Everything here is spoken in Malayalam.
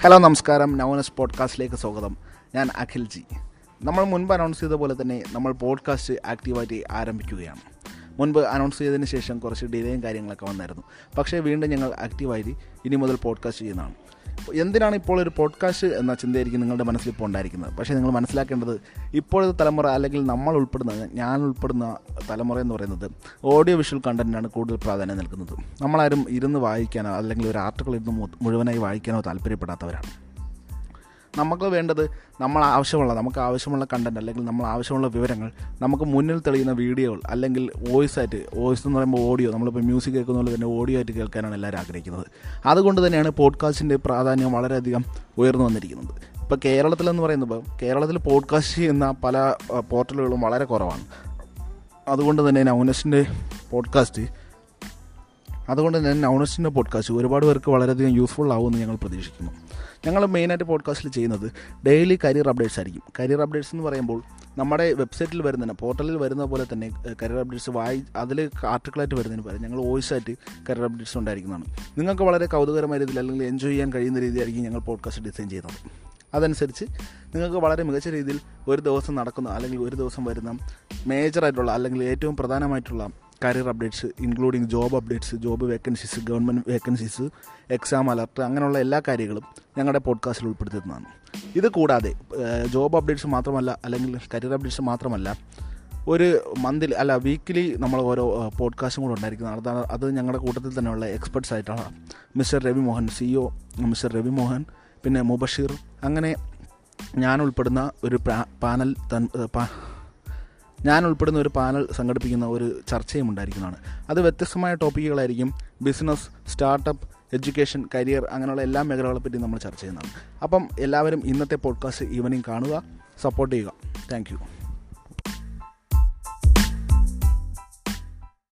ഹലോ നമസ്കാരം നവനസ് പോഡ്കാസ്റ്റിലേക്ക് സ്വാഗതം ഞാൻ അഖിൽ ജി നമ്മൾ മുൻപ് അനൗൺസ് ചെയ്ത പോലെ തന്നെ നമ്മൾ പോഡ്കാസ്റ്റ് ആക്റ്റീവായിട്ട് ആരംഭിക്കുകയാണ് മുൻപ് അനൗൺസ് ചെയ്തതിന് ശേഷം കുറച്ച് ഡിലേയും കാര്യങ്ങളൊക്കെ വന്നായിരുന്നു പക്ഷേ വീണ്ടും ഞങ്ങൾ ആക്റ്റീവായിട്ട് ഇനി മുതൽ പോഡ്കാസ്റ്റ് ചെയ്യുന്നതാണ് എന്തിനാണ് ഇപ്പോൾ ഒരു പോഡ്കാസ്റ്റ് എന്ന ചിന്തയായിരിക്കും നിങ്ങളുടെ മനസ്സിൽ ഇപ്പോൾ ഉണ്ടായിരിക്കുന്നത് പക്ഷേ നിങ്ങൾ മനസ്സിലാക്കേണ്ടത് ഇപ്പോഴത്തെ തലമുറ അല്ലെങ്കിൽ നമ്മൾ ഉൾപ്പെടുന്ന ഞാൻ ഉൾപ്പെടുന്ന തലമുറ എന്ന് പറയുന്നത് ഓഡിയോ വിഷ്വൽ കണ്ടൻറ്റിനാണ് കൂടുതൽ പ്രാധാന്യം നൽകുന്നത് നമ്മളാരും ഇരുന്ന് വായിക്കാനോ അല്ലെങ്കിൽ ഒരു ആർട്ടിക്കിൾ ഇരുന്ന് മു- മുഴുവനായി വായിക്കാനോ താല്പര്യപ്പെടാത്തവരാണ് നമുക്ക് വേണ്ടത് നമ്മൾ ആവശ്യമുള്ള നമുക്ക് ആവശ്യമുള്ള കണ്ടൻറ് അല്ലെങ്കിൽ നമ്മൾ ആവശ്യമുള്ള വിവരങ്ങൾ നമുക്ക് മുന്നിൽ തെളിയുന്ന വീഡിയോകൾ അല്ലെങ്കിൽ വോയിസ് ആയിട്ട് വോയിസ് എന്ന് പറയുമ്പോൾ ഓഡിയോ നമ്മളിപ്പോൾ മ്യൂസിക് കേൾക്കുന്ന പോലെ തന്നെ ഓഡിയോ ആയിട്ട് കേൾക്കാനാണ് എല്ലാവരും ആഗ്രഹിക്കുന്നത് അതുകൊണ്ട് തന്നെയാണ് പോഡ്കാസ്റ്റിൻ്റെ പ്രാധാന്യം വളരെയധികം ഉയർന്നു വന്നിരിക്കുന്നത് ഇപ്പോൾ കേരളത്തിലെന്ന് പറയുമ്പോൾ കേരളത്തിൽ പോഡ്കാസ്റ്റ് ചെയ്യുന്ന പല അഹ്, പോർട്ടലുകളും വളരെ കുറവാണ് അതുകൊണ്ട് തന്നെ നൗനസിൻ്റെ പോഡ്കാസ്റ്റ് അതുകൊണ്ട് തന്നെ നൗണസ്റ്റിൻ്റെ പോഡ്കാസ്റ്റ് ഒരുപാട് പേർക്ക് വളരെയധികം യൂസ്ഫുൾ ആവുമെന്ന് ഞങ്ങൾ പ്രതീക്ഷിക്കുന്നു ഞങ്ങൾ മെയിനായിട്ട് പോഡ്കാസ്റ്റിൽ ചെയ്യുന്നത് ഡെയിലി കരിയർ അപ്ഡേറ്റ്സ് ആയിരിക്കും കരിയർ അപ്ഡേറ്റ്സ് എന്ന് പറയുമ്പോൾ നമ്മുടെ വെബ്സൈറ്റിൽ വരുന്ന പോർട്ടലിൽ വരുന്ന പോലെ തന്നെ കരിയർ അപ്ഡേറ്റ്സ് വായി അതിൽ ആർട്ടിക്കിളായിട്ട് വരുന്നതിന് പകരം ഞങ്ങൾ വോയിസ് ആയിട്ട് കരിയർ അപ്ഡേറ്റ്സ് ഉണ്ടായിരിക്കുന്നതാണ് നിങ്ങൾക്ക് വളരെ കൗതുകരമായ രീതിയിൽ അല്ലെങ്കിൽ എൻജോയ് ചെയ്യാൻ കഴിയുന്ന രീതിയായിരിക്കും ഞങ്ങൾ പോഡ്കാസ്റ്റ് ഡിസൈൻ ചെയ്യുന്നത് അതനുസരിച്ച് നിങ്ങൾക്ക് വളരെ മികച്ച രീതിയിൽ ഒരു ദിവസം നടക്കുന്ന അല്ലെങ്കിൽ ഒരു ദിവസം വരുന്ന മേജറായിട്ടുള്ള അല്ലെങ്കിൽ ഏറ്റവും പ്രധാനമായിട്ടുള്ള career updates including job updates job vacancies government vacancies exam alert അങ്ങനെയുള്ള എല്ലാ കാര്യങ്ങളും ഞങ്ങളുടെ പോഡ്കാസ്റ്റിൽ ഉൾപ്പെടുത്തുന്നതാണ് ഇത് കൂടാതെ ജോബ് അപ്ഡേറ്റ്സ് മാത്രമല്ല അല്ലെങ്കിൽ കരിയർ അപ്ഡേറ്റ്സ് മാത്രമല്ല ഒരു മന്തിൽ അല്ല വീക്കിലി നമ്മൾ ഓരോ പോഡ്കാസ്റ്റും കൂടെ ഉണ്ടായിരിക്കുന്നത് അതാണ് അത് ഞങ്ങളുടെ കൂട്ടത്തിൽ തന്നെയുള്ള എക്സ്പെർട്സ് ആയിട്ടുള്ള mister Ravi Mohan C O mister Ravi Mohan പിന്നെ മുബഷീർ അങ്ങനെ ഞാൻ ഉൾപ്പെടുന്ന ഒരു പാ- പാനൽ തൻ പാ- ഞാൻ ഉൾപ്പെടുന്ന ഒരു പാനൽ സംഘടിപ്പിക്കുന്ന ഒരു ചർച്ചയും ഉണ്ടായിരിക്കുന്നതാണ് അത് വ്യത്യസ്തമായ ടോപ്പിക്കുകളായിരിക്കും ബിസിനസ് സ്റ്റാർട്ടപ്പ് എഡ്യൂക്കേഷൻ കരിയർ അങ്ങനെയുള്ള എല്ലാ മേഖലകളെ പറ്റി നമ്മൾ ചർച്ച ചെയ്യുന്നതാണ് അപ്പം എല്ലാവരും ഇന്നത്തെ പോഡ്കാസ്റ്റ് ഈവനിങ് കാണുക സപ്പോർട്ട് ചെയ്യുക താങ്ക്